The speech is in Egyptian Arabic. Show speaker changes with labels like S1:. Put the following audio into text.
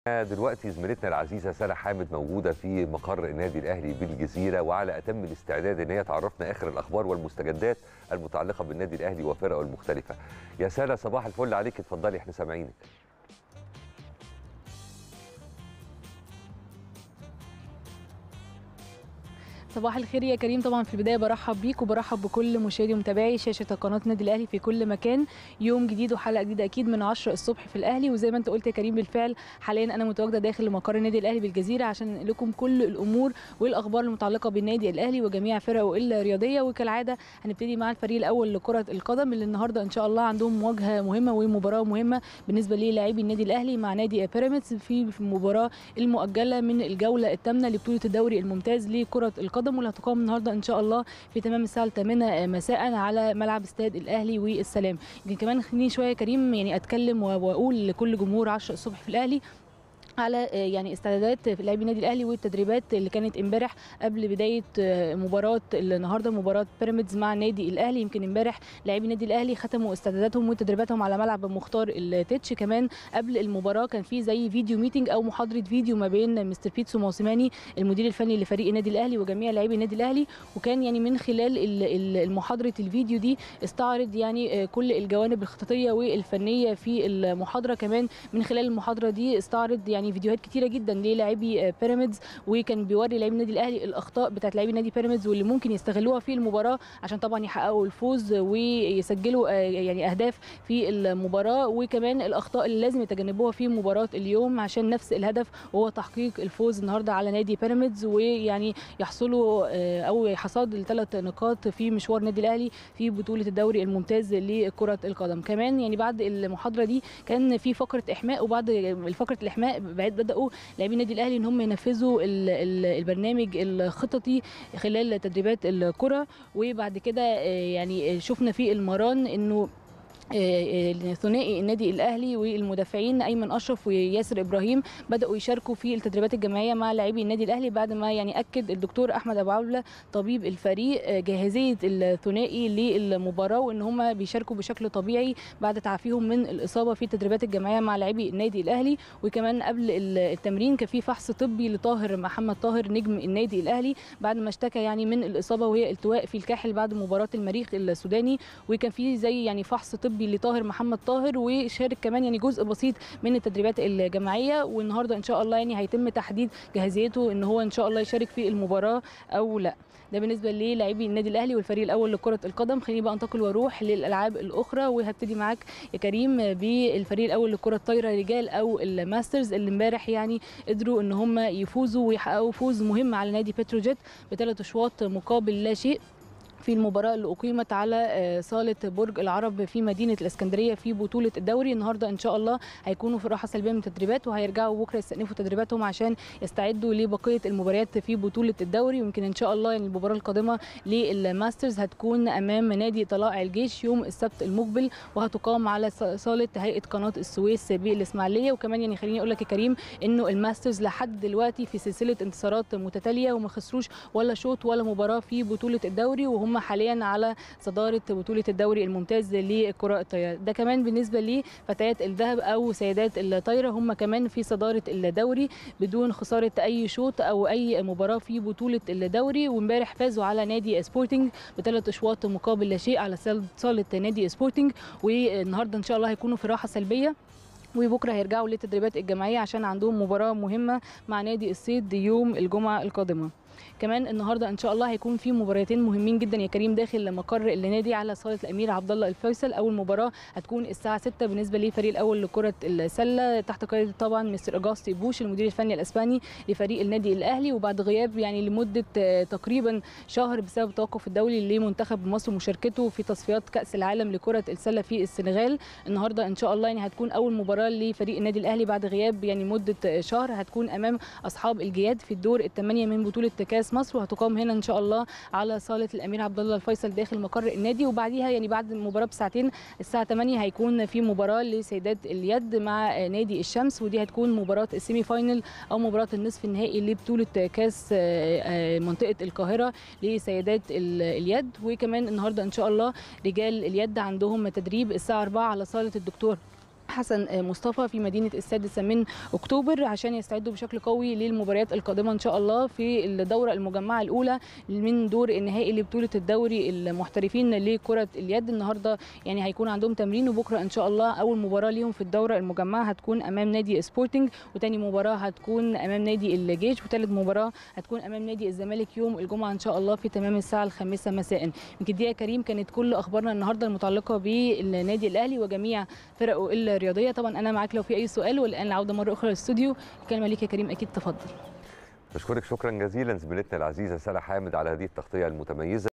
S1: دلوقتي زميلتنا العزيزه ساره حامد موجوده في مقر النادي الاهلي بالجزيره وعلى اتم الاستعداد ان هي تعرفنا اخر الاخبار والمستجدات المتعلقه بالنادي الاهلي وفرقه المختلفه. يا ساره صباح الفل عليك اتفضلي احنا سامعينك.
S2: صباح الخير يا كريم طبعا في البدايه برحب بيك وبرحب بكل مشاهدي ومتابعي شاشه قناه النادي الاهلي في كل مكان يوم جديد وحلقه جديده اكيد من 10 الصبح في الاهلي وزي ما انت قلت يا كريم بالفعل حاليا انا متواجده داخل مقر النادي الاهلي بالجزيره عشان لكم كل الامور والاخبار المتعلقه بالنادي الاهلي وجميع فرقه الرياضيه وكالعاده هنبتدي مع الفريق الاول لكره القدم اللي النهارده ان شاء الله عندهم مواجهه مهمه ومباراه مهمه بالنسبه للاعبي النادي الاهلي مع نادي بيراميدز في المباراه المؤجله من الجوله الثامنه لبطوله الدوري الممتاز لكره القدم واللي هتقام النهارده ان شاء الله في تمام الساعه 8 مساء على ملعب استاد الاهلي والسلام يمكن كمان خليني شويه كريم يعني اتكلم واقول لكل جمهور 10 الصبح في الاهلي على يعني استعدادات في لاعبي النادي الاهلي والتدريبات اللي كانت امبارح قبل بدايه مباراه النهارده مباراه بيراميدز مع النادي الاهلي يمكن امبارح لاعبي النادي الاهلي ختموا استعداداتهم وتدريباتهم على ملعب مختار التتش كمان قبل المباراه كان في زي فيديو ميتنج او محاضره فيديو ما بين مستر بيتسو موسيماني المدير الفني لفريق النادي الاهلي وجميع لاعبي النادي الاهلي وكان يعني من خلال المحاضره الفيديو دي استعرض يعني كل الجوانب الخططيه والفنيه في المحاضره كمان من خلال المحاضره دي استعرض يعني فيديوهات كتيره جدا للاعبي بيراميدز وكان بيوري لاعبي النادي الاهلي الاخطاء بتاعت لاعبي نادي بيراميدز واللي ممكن يستغلوها في المباراه عشان طبعا يحققوا الفوز ويسجلوا يعني اهداف في المباراه وكمان الاخطاء اللي لازم يتجنبوها في مباراه اليوم عشان نفس الهدف وهو تحقيق الفوز النهارده على نادي بيراميدز ويعني يحصلوا او حصاد الثلاث نقاط في مشوار النادي الاهلي في بطوله الدوري الممتاز لكره القدم كمان يعني بعد المحاضره دي كان في فقره احماء وبعد فقره الاحماء بداوا لاعبي النادي الاهلي ان هم ينفذوا البرنامج الخططي خلال تدريبات الكره وبعد كده يعني شفنا في المران انه ثنائي النادي الاهلي والمدافعين ايمن اشرف وياسر ابراهيم بداوا يشاركوا في التدريبات الجماعيه مع لاعبي النادي الاهلي بعد ما يعني اكد الدكتور احمد ابو عبله طبيب الفريق جاهزيه الثنائي للمباراه وان هم بيشاركوا بشكل طبيعي بعد تعافيهم من الاصابه في التدريبات الجماعيه مع لاعبي النادي الاهلي وكمان قبل التمرين كان في فحص طبي لطاهر محمد طاهر نجم النادي الاهلي بعد ما اشتكى يعني من الاصابه وهي التواء في الكاحل بعد مباراه المريخ السوداني وكان في زي يعني فحص طبي طبي لطاهر محمد طاهر وشارك كمان يعني جزء بسيط من التدريبات الجماعيه والنهارده ان شاء الله يعني هيتم تحديد جاهزيته ان هو ان شاء الله يشارك في المباراه او لا ده بالنسبه للاعبي النادي الاهلي والفريق الاول لكره القدم خليني بقى انتقل واروح للالعاب الاخرى وهبتدي معاك يا كريم بالفريق الاول لكره الطايره رجال او الماسترز اللي امبارح يعني قدروا ان هم يفوزوا ويحققوا فوز مهم على نادي بتروجيت بثلاث اشواط مقابل لا شيء في المباراة اللي أقيمت على صالة برج العرب في مدينة الإسكندرية في بطولة الدوري النهاردة إن شاء الله هيكونوا في راحة سلبية من التدريبات وهيرجعوا بكرة يستأنفوا تدريباتهم عشان يستعدوا لبقية المباريات في بطولة الدوري ويمكن إن شاء الله يعني المباراة القادمة للماسترز هتكون أمام نادي طلائع الجيش يوم السبت المقبل وهتقام على صالة هيئة قناة السويس بالإسماعيلية وكمان يعني خليني أقول لك يا كريم إنه الماسترز لحد دلوقتي في سلسلة انتصارات متتالية وما خسروش ولا شوط ولا مباراة في بطولة الدوري وهم حاليا على صداره بطوله الدوري الممتاز لكره الطايره ده كمان بالنسبه لفتيات الذهب او سيدات الطايره هم كمان في صداره الدوري بدون خساره اي شوط او اي مباراه في بطوله الدوري وامبارح فازوا على نادي سبورتنج بثلاث اشواط مقابل لا شيء على صاله نادي سبورتنج والنهارده ان شاء الله هيكونوا في راحه سلبيه وبكره هيرجعوا للتدريبات الجماعيه عشان عندهم مباراه مهمه مع نادي الصيد يوم الجمعه القادمه كمان النهارده ان شاء الله هيكون في مباراتين مهمين جدا يا كريم داخل مقر النادي على صاله الامير عبد الله الفيصل اول مباراه هتكون الساعه 6 بالنسبه للفريق الاول لكره السله تحت قياده طبعا مستر اجاستي بوش المدير الفني الاسباني لفريق النادي الاهلي وبعد غياب يعني لمده تقريبا شهر بسبب التوقف الدولي لمنتخب مصر ومشاركته في تصفيات كاس العالم لكره السله في السنغال النهارده ان شاء الله يعني هتكون اول مباراه لفريق النادي الاهلي بعد غياب يعني مده شهر هتكون امام اصحاب الجياد في الدور الثمانيه من بطوله كاس مصر وهتقام هنا ان شاء الله على صاله الامير عبد الله الفيصل داخل مقر النادي وبعديها يعني بعد المباراه بساعتين الساعه 8 هيكون في مباراه لسيدات اليد مع نادي الشمس ودي هتكون مباراه السيمي فاينل او مباراه النصف النهائي لبطوله كاس منطقه القاهره لسيدات اليد وكمان النهارده ان شاء الله رجال اليد عندهم تدريب الساعه 4 على صاله الدكتور حسن مصطفى في مدينه السادسه من اكتوبر عشان يستعدوا بشكل قوي للمباريات القادمه ان شاء الله في الدوره المجمعه الاولى من دور النهائي لبطوله الدوري المحترفين لكره اليد النهارده يعني هيكون عندهم تمرين وبكره ان شاء الله اول مباراه ليهم في الدوره المجمعه هتكون امام نادي سبورتنج وتاني مباراه هتكون امام نادي الجيش وثالث مباراه هتكون امام نادي الزمالك يوم الجمعه ان شاء الله في تمام الساعه الخامسه مساء يمكن دي يا كريم كانت كل اخبارنا النهارده المتعلقه بالنادي الاهلي وجميع فرقه الرياضيه طبعا انا معاك لو في اي سؤال والان العوده مره اخرى للاستوديو الكلمه ليك يا كريم اكيد تفضل
S1: بشكرك شكرا جزيلا زميلتنا العزيزه ساره حامد على هذه التغطيه المتميزه